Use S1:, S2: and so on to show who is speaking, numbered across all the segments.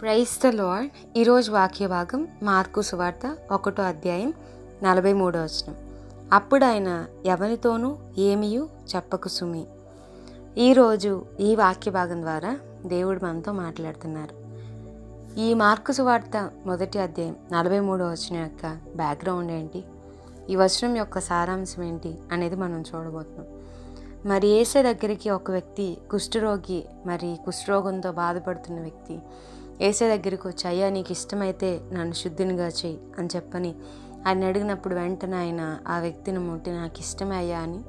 S1: Price the lord ఈరోజు వాక్య భాగం మార్కు సువార్త ఒకటో అధ్యాయం నలభై మూడో వచనం అప్పుడు ఆయన ఎవరితోనూ ఏమీయూ చెప్పకు సుమి ఈరోజు ఈ వాక్య భాగం ద్వారా దేవుడు మనతో మాట్లాడుతున్నారు ఈ మార్కు సువార్త మొదటి అధ్యాయం నలభై మూడో వచనం యొక్క బ్యాక్గ్రౌండ్ ఏంటి ఈ వచనం యొక్క సారాంశం ఏంటి అనేది మనం చూడబోతున్నాం మరి ఏసే దగ్గరికి ఒక వ్యక్తి కుష్ఠరోగి మరి కుష్ఠరోగంతో బాధపడుతున్న వ్యక్తి ఏసే దగ్గరికి వచ్చి అయ్యా నీకు ఇష్టమైతే నన్ను శుద్ధినిగా చెయ్యి అని చెప్పని ఆయన అడిగినప్పుడు వెంటనే ఆయన ఆ వ్యక్తిని ముట్టి నాకు ఇష్టమే అయ్యా అని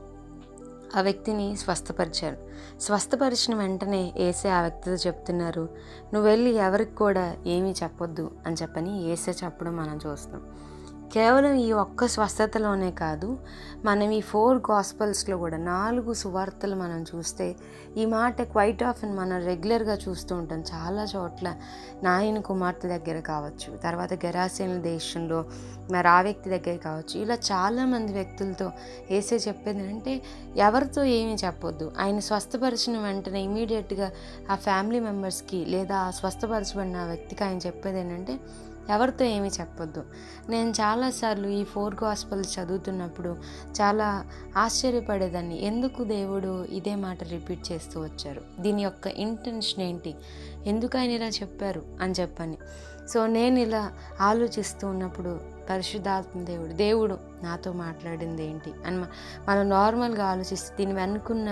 S1: ఆ వ్యక్తిని స్వస్థపరిచారు స్వస్థపరిచిన వెంటనే ఏసే ఆ వ్యక్తితో చెప్తున్నారు నువ్వు వెళ్ళి ఎవరికి కూడా ఏమీ చెప్పొద్దు అని చెప్పని ఏసే చెప్పడం మనం చూస్తాం కేవలం ఈ ఒక్క స్వస్థతలోనే కాదు మనం ఈ ఫోర్ గాస్పల్స్లో కూడా నాలుగు సువార్తలు మనం చూస్తే ఈ మాట క్వైట్ ఆఫ్ మనం రెగ్యులర్గా చూస్తూ ఉంటాం చాలా చోట్ల నాయన కుమార్తె దగ్గర కావచ్చు తర్వాత గెరాసేన దేశంలో మరి ఆ వ్యక్తి దగ్గర కావచ్చు ఇలా చాలామంది వ్యక్తులతో వేసే చెప్పేది అంటే ఎవరితో ఏమీ చెప్పొద్దు ఆయన స్వస్థపరిచిన వెంటనే ఇమీడియట్గా ఆ ఫ్యామిలీ మెంబర్స్కి లేదా ఆ స్వస్థపరచబడిన ఆ వ్యక్తికి ఆయన చెప్పేది ఏంటంటే ఎవరితో ఏమీ చెప్పొద్దు నేను చాలాసార్లు ఈ ఫోర్ గాస్పల్స్ చదువుతున్నప్పుడు చాలా ఆశ్చర్యపడేదాన్ని ఎందుకు దేవుడు ఇదే మాట రిపీట్ చేస్తూ వచ్చారు దీని యొక్క ఇంటెన్షన్ ఏంటి ఎందుకు ఆయన ఇలా చెప్పారు అని చెప్పని సో నేను ఇలా ఆలోచిస్తూ ఉన్నప్పుడు పరిశుద్ధాత్మ దేవుడు దేవుడు నాతో మాట్లాడింది ఏంటి అని మనం నార్మల్గా ఆలోచిస్తే దీని వెనుకున్న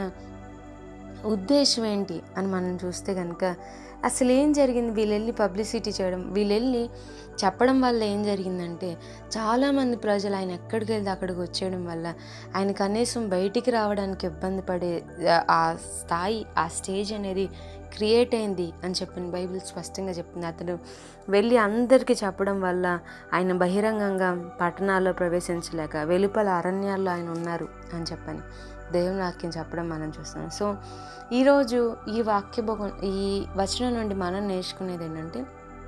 S1: ఉద్దేశం ఏంటి అని మనం చూస్తే కనుక అసలు ఏం జరిగింది వీళ్ళు వెళ్ళి పబ్లిసిటీ చేయడం వీళ్ళు వెళ్ళి చెప్పడం వల్ల ఏం జరిగిందంటే చాలామంది ప్రజలు ఆయన ఎక్కడికి వెళ్తే అక్కడికి వచ్చేయడం వల్ల ఆయన కనీసం బయటికి రావడానికి ఇబ్బంది పడే ఆ స్థాయి ఆ స్టేజ్ అనేది క్రియేట్ అయింది అని చెప్పిన బైబిల్ స్పష్టంగా చెప్పింది అతను వెళ్ళి అందరికీ చెప్పడం వల్ల ఆయన బహిరంగంగా పట్టణాల్లో ప్రవేశించలేక వెలుపల అరణ్యాల్లో ఆయన ఉన్నారు అని చెప్పని దేవుని వాక్యం చెప్పడం మనం చూస్తాం సో ఈరోజు ఈ వాక్య భోగం ఈ వచనం నుండి మనం నేర్చుకునేది ఏంటంటే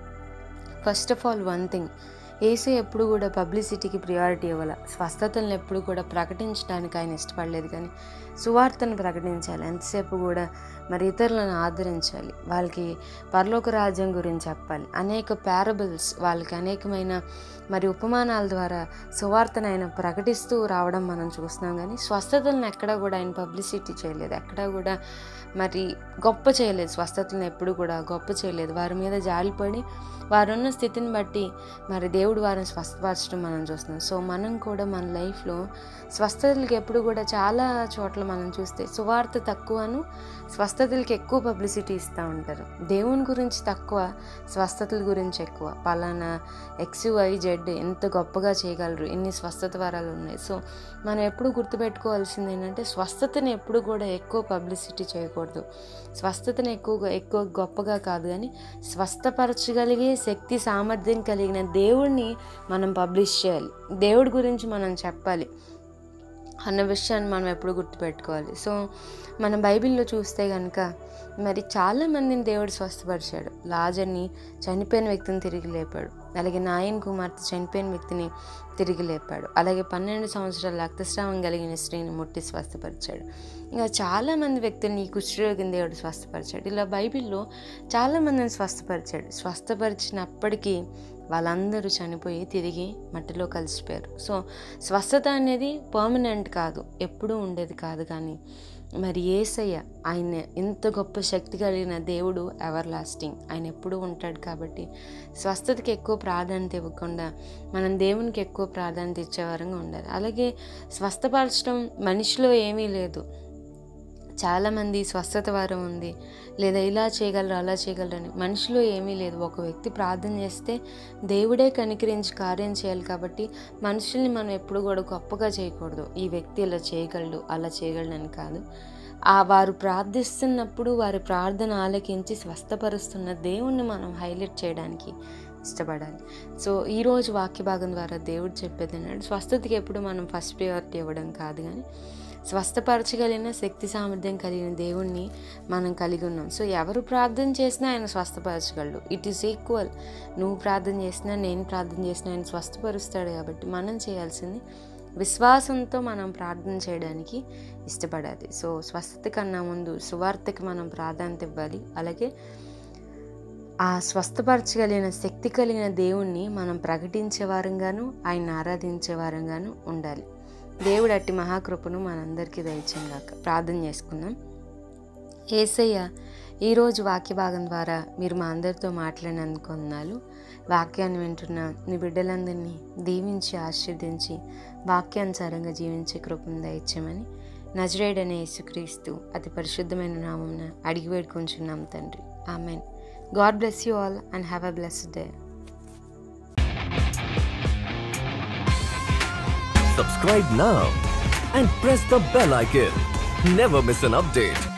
S1: first of all one thing ఏసే ఎప్పుడు కూడా పబ్లిసిటీకి ప్రియారిటీ ఇవ్వాలి స్వస్థతలను ఎప్పుడు కూడా ప్రకటించడానికి ఆయన ఇష్టపడలేదు కానీ సువార్తను ప్రకటించాలి ఎంతసేపు కూడా మరి ఇతరులను ఆదరించాలి వాళ్ళకి పరలోక రాజ్యం గురించి చెప్పాలి అనేక పారబుల్స్ వాళ్ళకి అనేకమైన మరి ఉపమానాల ద్వారా సువార్తను ఆయన ప్రకటిస్తూ రావడం మనం చూస్తున్నాం కానీ స్వస్థతలను ఎక్కడా కూడా ఆయన పబ్లిసిటీ చేయలేదు ఎక్కడా కూడా మరి గొప్ప చేయలేదు స్వస్థతలను ఎప్పుడు కూడా గొప్ప చేయలేదు వారి మీద జాలిపడి వారున్న స్థితిని బట్టి మరి దేవుడు వారిని స్వస్థపరచడం మనం చూస్తున్నాం సో మనం కూడా మన లైఫ్లో స్వస్థతలకి ఎప్పుడు కూడా చాలా చోట్ల మనం చూస్తే సువార్త తక్కువను స్వస్థతలకి ఎక్కువ పబ్లిసిటీ ఇస్తూ ఉంటారు దేవుని గురించి తక్కువ స్వస్థతల గురించి ఎక్కువ పలానా ఎక్స్వై జెడ్ ఎంత గొప్పగా చేయగలరు ఎన్ని స్వస్థత వరాలు ఉన్నాయి సో మనం ఎప్పుడు గుర్తుపెట్టుకోవాల్సింది ఏంటంటే స్వస్థతని ఎప్పుడు కూడా ఎక్కువ పబ్లిసిటీ చేయకూడదు స్వస్థతను ఎక్కువగా ఎక్కువ గొప్పగా కాదు కానీ స్వస్థపరచగలిగే శక్తి సామర్థ్యం కలిగిన దేవుడిని మనం పబ్లిష్ చేయాలి దేవుడి గురించి మనం చెప్పాలి అన్న విషయాన్ని మనం ఎప్పుడు గుర్తుపెట్టుకోవాలి సో మన బైబిల్లో చూస్తే కనుక మరి చాలామందిని దేవుడు స్వస్థపరిచాడు లాజర్ని చనిపోయిన వ్యక్తిని తిరిగి లేపాడు అలాగే నాయన్ కుమార్తె చనిపోయిన వ్యక్తిని తిరిగి లేపాడు అలాగే పన్నెండు సంవత్సరాల రక్తస్రావం కలిగిన స్త్రీని ముట్టి స్వస్థపరిచాడు ఇంకా చాలామంది వ్యక్తుల్ని ఈ కుష్ఠరోగిని దేవుడు స్వస్థపరిచాడు ఇలా బైబిల్లో చాలామందిని స్వస్థపరిచాడు స్వస్థపరిచినప్పటికీ వాళ్ళందరూ చనిపోయి తిరిగి మట్టిలో కలిసిపోయారు సో స్వస్థత అనేది పర్మనెంట్ కాదు ఎప్పుడూ ఉండేది కాదు కానీ మరి ఏసయ్య ఆయన ఎంత గొప్ప శక్తి కలిగిన దేవుడు ఎవర్ లాస్టింగ్ ఆయన ఎప్పుడూ ఉంటాడు కాబట్టి స్వస్థతకి ఎక్కువ ప్రాధాన్యత ఇవ్వకుండా మనం దేవునికి ఎక్కువ ప్రాధాన్యత ఇచ్చేవారంగా ఉండాలి అలాగే స్వస్థపరచడం మనిషిలో ఏమీ లేదు చాలామంది స్వస్థత వారం ఉంది లేదా ఇలా చేయగలరు అలా చేయగలరు అని మనిషిలో ఏమీ లేదు ఒక వ్యక్తి ప్రార్థన చేస్తే దేవుడే కనికరించి కార్యం చేయాలి కాబట్టి మనుషుల్ని మనం ఎప్పుడు కూడా గొప్పగా చేయకూడదు ఈ వ్యక్తి ఇలా చేయగలడు అలా చేయగలడు అని కాదు ఆ వారు ప్రార్థిస్తున్నప్పుడు వారి ప్రార్థన ఆలకించి స్వస్థపరుస్తున్న దేవుణ్ణి మనం హైలైట్ చేయడానికి ఇష్టపడాలి సో ఈరోజు వాక్య భాగం ద్వారా దేవుడు చెప్పేది ఏంటంటే స్వస్థతకి ఎప్పుడు మనం ఫస్ట్ ప్రియారిటీ ఇవ్వడం కాదు కానీ స్వస్థపరచగలిగిన శక్తి సామర్థ్యం కలిగిన దేవుణ్ణి మనం కలిగి ఉన్నాం సో ఎవరు ప్రార్థన చేసినా ఆయన స్వస్థపరచగలడు ఇట్ ఈస్ ఈక్వల్ నువ్వు ప్రార్థన చేసినా నేను ప్రార్థన చేసినా ఆయన స్వస్థపరుస్తాడు కాబట్టి మనం చేయాల్సింది విశ్వాసంతో మనం ప్రార్థన చేయడానికి ఇష్టపడాలి సో స్వస్థత కన్నా ముందు సువార్తకి మనం ప్రాధాన్యత ఇవ్వాలి అలాగే ఆ స్వస్థపరచగలిగిన శక్తి కలిగిన దేవుణ్ణి మనం ప్రకటించే వారంగాను ఆయన ఆరాధించే వారంగాను ఉండాలి దేవుడు అట్టి మహాకృపను మనందరికీ దయచేయగాక ప్రార్థన చేసుకుందాం ఏసయ్య ఈరోజు వాక్య భాగం ద్వారా మీరు మా అందరితో మాట్లాడినందుకు వందనాలు వాక్యాన్ని వింటున్న నీ బిడ్డలందరినీ దీవించి ఆశీర్దించి వాక్యానుసారంగా జీవించే కృపను దయచేయమని నజరేడనే యేసుక్రీస్తు అతి పరిశుద్ధమైన నామమున అడిగి వేడుకుంటున్నాం తండ్రి amen God bless you all and have a blessed day
S2: Subscribe now and press the bell icon. Never miss an update.